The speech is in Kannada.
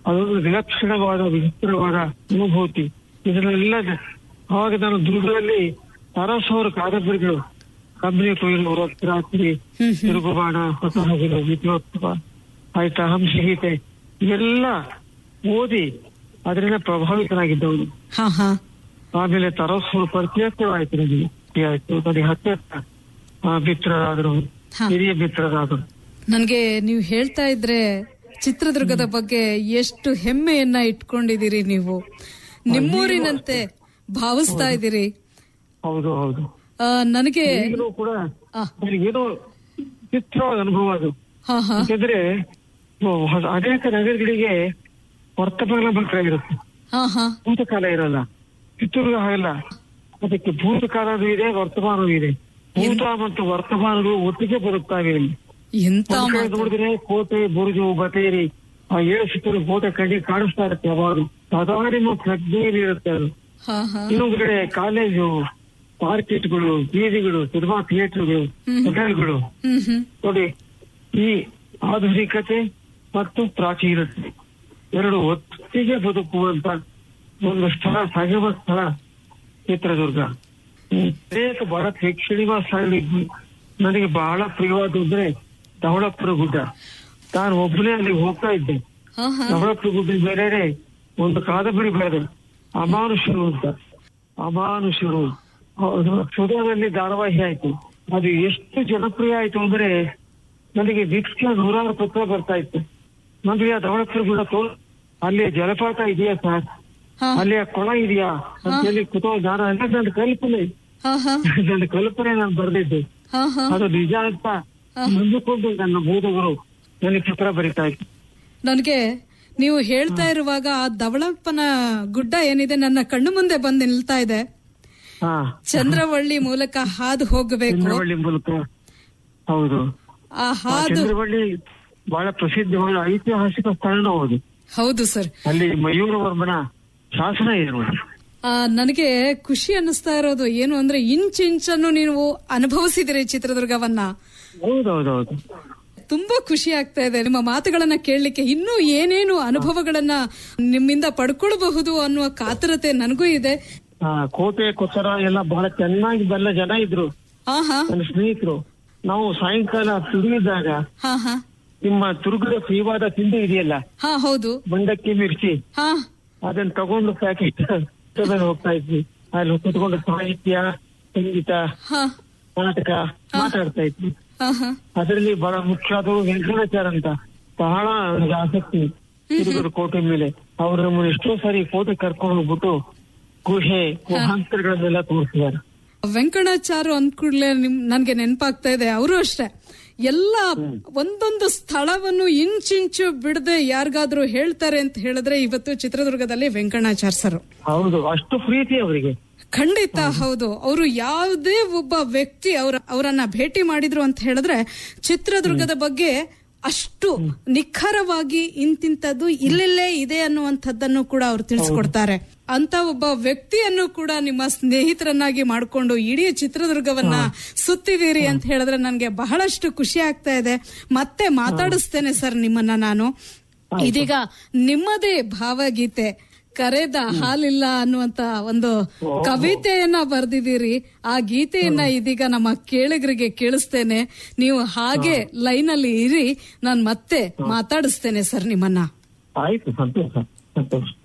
ಅದೊಂದು ವಿಲಕ್ಷಣವಾದ ವಿಚಿತ್ರವಾದ ಅನುಭೂತಿ ಇದನ್ನೆಲ್ಲ ಅವಾಗ ನಾನು ದುರ್ಗದಲ್ಲಿ ಅರಸವರ ಕಾದಂಬರಿಗಳು ಕಬ್ಬಿನ ಕೊಯ್ಲು ರಾತ್ರಿ ಹ್ಮ್ ಹ್ಮ್ ತಿರುಗುಬಾಣ ಹೊಸ ಹಗಲು ವಿದ್ಯೋತ್ಸವ ಆಯ್ತಾ ಹಂಸಗೀತೆ ಇವೆಲ್ಲ ಓದಿ ಅದರಿಂದ ಪ್ರಭಾವಿತನಾಗಿದ್ದವನು ಹಾ ಹಾ ಆಮೇಲೆ ತರಸ್ವರು ಪರಿಚಯವಾಯ್ತು ನನಗೆ ಆಯ್ತು ನನಗೆ ಹತ್ತಿರ ಮಿತ್ರರಾದರು ಹಾ. ಹಿರಿಯ ಮಿತ್ರರಾದರು ನನ್ಗೆ ನೀವು ಹೇಳ್ತಾ ಇದ್ರೆ ಚಿತ್ರದುರ್ಗದ ಬಗ್ಗೆ ಎಷ್ಟು ಹೆಮ್ಮೆಯನ್ನ ಇಟ್ಕೊಂಡಿದ್ದೀರಿ ನೀವು ನಿಮ್ಮೂರಿನಂತೆ ಭಾವಿಸ್ತಾ ಇದ್ದೀರಿ ಹೌದು ಹೌದು ಆ, ನನಗೆ ಈಗಲೂ ಕೂಡ ಆ, ನನಗೇನೋ ಚಿತ್ರವಾದ ಅನುಭವ ಅದು ಹಾ ಹಾ ಯಾಕಂದ್ರೆ ಓ, ಹೊಸ- ಅನೇಕ ನಗರಗಳಿಗೆ ವರ್ತಮಾನ ಮಾತ್ರ ಇರುತ್ತೆ ಹಾ ಹಾ ಭೂತಕಾಲ ಇರಲ್ಲ ಚಿತ್ರದುರ್ಗ ಹಾಗಲ್ಲ ಅದಕ್ಕೆ ಭೂತಕಾಲನೂ ಇದೆ ವರ್ತಮಾನವೂ ಇದೆ ಭೂತ ಮತ್ತು ವರ್ತಮಾನಗಳು ಒಟ್ಟಿಗೆ ಬರುತ್ತವೆ ಇಲ್ಲಿ ಎಂತ ಒಂದ್ ಕಡೆ ಮಾತು. ನೋಡಿದ್ರೆ ಕೋಟೆ ಬುರುಜು ಬತೇರಿ ಆ ಏಳು ಸುತ್ತಲೂ ಕೋಟೆ ಕಣ್ಣಿಗೆ ಕಾಣಿಸ್ತಾ ಇರುತ್ತೆ ಯಾವಾಗ ಸದಾ ನಿಮ್ಮ ಪ್ರಜ್ಞೆಯಲ್ಲಿ ಇರುತ್ತೆ ಅದು ಹಾ ಹಾ ಇನ್ನೊಂದು ಕಡೆ ಕಾಲೇಜು ಮಾರ್ಕೆಟ್ಗಳು ಬೀದಿಗಳು ಸಿನಿಮಾ ಥಿಯೇಟರ್ಗಳು ಹ್ಮ್. ಹೋಟೆಲ್ಗಳು ಹ್ಮ್ ಹ್ಮ್ ನೋಡಿ ಈ ಆಧುನಿಕತೆ ಮತ್ತು ಪ್ರಾಚೀನತೆ ಎರಡು ಒಟ್ಟಿಗೆ ಬದುಕುವಂತ ಒಂದು ಸ್ಥಳ ಸಂಗಮ ಸ್ಥಳ ಚಿತ್ರದುರ್ಗ ಹ್ಮ್. ಅನೇಕ ಬಹಳ ಪ್ರೇಕ್ಷಣೀಯ ಸ್ಥಳಗಳಿದ್ವು ನನಗೆ ಬಹಳ ಪ್ರಿಯವಾದ ಅಂದ್ರೆ ಧವಳಪುರ ಗುಡ್ಡ ನಾನು ಒಬ್ಬನೇ ಅಲ್ಲಿ ಹೋಗ್ತಾ ಇದ್ದೆ ಹಾ ಹಾ ಧವಳಪುರ ಗುಡ್ಡ ಬೇರೆ ಒಂದು ಕಾದಂಬರಿ ಬರೆದೆ ಅಮಾನುಷರು ಅಂತ ಅಮಾನುಷರು ಅದು ಸುಧಾದಲ್ಲಿ ಧಾರಾವಾಹಿ ಆಯ್ತು ಅದು ಎಷ್ಟು ಜನಪ್ರಿಯ ಆಯ್ತು ಅಂದ್ರೆ ನನಗೆ ವೀಕ್ಷಕ ನೂರಾರು ಪತ್ರ ಬರ್ತಾ ಇತ್ತು ನನಗೆ ಆ ಧವಳಪುರ ಗುಡ್ಡ ತೋರ್ ಅಲ್ಲಿ ಜಲಪಾತ ಇದೆಯಾ ಸರ್ ಹಾ ಅಲ್ಲಿ ಆ ಕೊಳ ಇದೆಯಾ ಅಂತ ಹೇಳಿ ಕುತೋ ನಾನು ಅಂದ್ರೆ ನನ್ನ ಕಲ್ಪನೆ ಹಾ ಹಾ ನನ್ನ ಕಲ್ಪನೆ ನಾನು ಬರೆದಿದ್ದೆ ಹಾ ಹಾ ಅದು ನಿಜ ಅಂತ ನಂಬಿಕೊಂಡು ನನ್ನ ಓದುಗರು ನನಗೆ ಪತ್ರ ಬರೀತಾ ಇತ್ತು ನನಗೆ ನೀವು ಹೇಳ್ತಾ ಇರುವಾಗ ಆ ಧವಳಪ್ಪನ ಗುಡ್ಡ ಏನಿದೆ ನನ್ನ ಕಣ್ಣು ಮುಂದೆ ಬಂದು ನಿಲ್ತಾ ಇದೆ ಹಾ ಚಂದ್ರವಳ್ಳಿ ಮೂಲಕ ಹಾದು ಹೋಗಬೇಕು ಚಂದ್ರವಳ್ಳಿ ಮೂಲಕ ಹೌದು ಆ ಆ ಹಾದು ಚಂದ್ರವಳ್ಳಿ ಬಹಳ ಪ್ರಸಿದ್ಧವಾದ ಐತಿಹಾಸಿಕ ಸ್ಥಳನೂ ಹೌದು ಹೌದು ಸರ್ ಅಲ್ಲಿ ಮಯೂರವರ್ಮನ ಶಾಸನ ಇದೆ ನೋಡಿ ಆ, ನನಗೆ ಖುಷಿ ಅನ್ನಿಸ್ತಾ ಇರೋದು ಏನು ಅಂದ್ರೆ ಇಂಚಿಂಚನ್ನು ನೀವು ಅನುಭವಿಸಿದಿರಿ ಚಿತ್ರದುರ್ಗವನ್ನ ಹೌದೌದೌದು ತುಂಬಾ ಖುಷಿ ಆಗ್ತಾ ಇದೆ ನಿಮ್ಮ ಮಾತುಗಳನ್ನ ಕೇಳಲಿಕ್ಕೆ ಇನ್ನೂ ಏನೇನು ಅನುಭವಗಳನ್ನ ನಿಮ್ಮಿಂದ ಪಡ್ಕೊಳ್ಬಹುದು ಅನ್ನುವ ಕಾತರತೆ ನನಗೂ ಇದೆ ಆ ಕೋಟೆ ಕೊಚ್ಚರ ಎಲ್ಲ ಬಹಳ ಚೆನ್ನಾಗಿ ಬಲ್ಲ ಜನ ಇದ್ರು ಹಾ ಹಾ ನನ್ನ ಸ್ನೇಹಿತರು ನಾವು ಸಾಯಂಕಾಲ ತಿರುಗಿದಾಗ ಹಾ ಹಾ ನಿಮ್ಮ ದುರ್ಗದ ಪ್ರಿಯವಾದ ತಿಂಡಿ ಇದೆಯಲ್ಲ ಹಾ ಹೌದು ಮಂಡಕ್ಕಿ ಮಿರ್ಚಿ ಹಾ ಅದನ್ನ ತಗೊಂಡು ಪ್ಯಾಕೆಟ್ ಹೋಗ್ತಾ ಇದ್ವಿ ಅಲ್ಲಿ ಕುತ್ಕೊಂಡು ಸಾಹಿತ್ಯ ಸಂಗೀತ ಹಾ ನಾಟಕ ಮಾತಾಡ್ತಾ ಇದ್ವಿ ಹಾ ಹಾ ಅದರಲ್ಲಿ ಬಹಳ ಮುಖ್ಯವಾದವರು ವೆಂಕಟಾಚಾರ ಅಂತ ಬಹಳ ನನಗೆ ಆಸಕ್ತಿ ತಿರುಗದ ಕೋಟೆ ಮೇಲೆ ಅವ್ರು ನಮ್ಮನ್ನು ಎಷ್ಟೋ ಸಾರಿ ಕೋಟೆ ಕರ್ಕೊಂಡು ಹೋಗ್ಬಿಟ್ಟು ಗುಹೆ ಗುಹಾಂತರಗಳನ್ನೆಲ್ಲ ತೋರಿಸಿದ್ದಾರೆ ವೆಂಕಟಾಚಾರು ಅಂದ ಕೂಡಲೇ ನಿಮ್ ನನ್ಗೆ ನೆನಪಾಗ್ತಾ ಇದೆ ಅವರು ಅಷ್ಟೇ ಎಲ್ಲ ಒಂದೊಂದು ಸ್ಥಳವನ್ನು ಇಂಚಿಂಚು ಬಿಡದೆ ಯಾರಿಗಾದ್ರೂ ಹೇಳ್ತಾರೆ ಅಂತ ಹೇಳಿದ್ರೆ ಇವತ್ತು ಚಿತ್ರದುರ್ಗದಲ್ಲಿ ವೆಂಕಟಾಚಾರ್ ಸರ್ ಹೌದು ಅಷ್ಟು ಪ್ರೀತಿ ಅವರಿಗೆ ಖಂಡಿತ ಹೌದು ಅವರು ಯಾವುದೇ ಒಬ್ಬ ವ್ಯಕ್ತಿ ಅವ್ರ ಅವರನ್ನ ಭೇಟಿ ಮಾಡಿದ್ರು ಅಂತ ಹೇಳಿದ್ರೆ ಚಿತ್ರದುರ್ಗದ ಬಗ್ಗೆ ಅಷ್ಟು ನಿಖರವಾಗಿ ಇಂತಿಂತದ್ದು ಇಲ್ಲೆಲ್ಲೇ ಇದೆ ಅನ್ನುವಂಥದ್ದನ್ನು ಕೂಡ ಅವ್ರು ತಿಳಿಸ್ಕೊಡ್ತಾರೆ ಅಂತ ಒಬ್ಬ ವ್ಯಕ್ತಿಯನ್ನು ಕೂಡ ನಿಮ್ಮ ಸ್ನೇಹಿತರನ್ನಾಗಿ ಮಾಡ್ಕೊಂಡು ಇಡೀ ಚಿತ್ರದುರ್ಗವನ್ನ ಸುತ್ತಿದೀರಿ ಅಂತ ಹೇಳಿದ್ರೆ ನನ್ಗೆ ಬಹಳಷ್ಟು ಖುಷಿ ಆಗ್ತಾ ಇದೆ ಮತ್ತೆ ಮಾತಾಡಿಸ್ತೇನೆ ಸರ್ ನಿಮ್ಮನ್ನ ನಾನು ಇದೀಗ ನಿಮ್ಮದೇ ಭಾವಗೀತೆ ಕರೆದ ಹಾಲಿಲ್ಲ ಅನ್ನುವಂತ ಒಂದು ಕವಿತೆಯನ್ನ ಬರೆದಿದ್ದೀರಿ ಆ ಗೀತೆಯನ್ನ ಇದೀಗ ನಮ್ಮ ಕೇಳಿಗರಿಗೆ ಕೇಳಿಸ್ತೇನೆ ನೀವು ಹಾಗೆ ಲೈನ್ ಅಲ್ಲಿ ಇರಿ ನಾನ್ ಮತ್ತೆ ಮಾತಾಡಿಸ್ತೇನೆ ಸರ್ ನಿಮ್ಮನ್ನ ಆಯ್ತು ಸಂತೋಷ ಸಂತೋಷ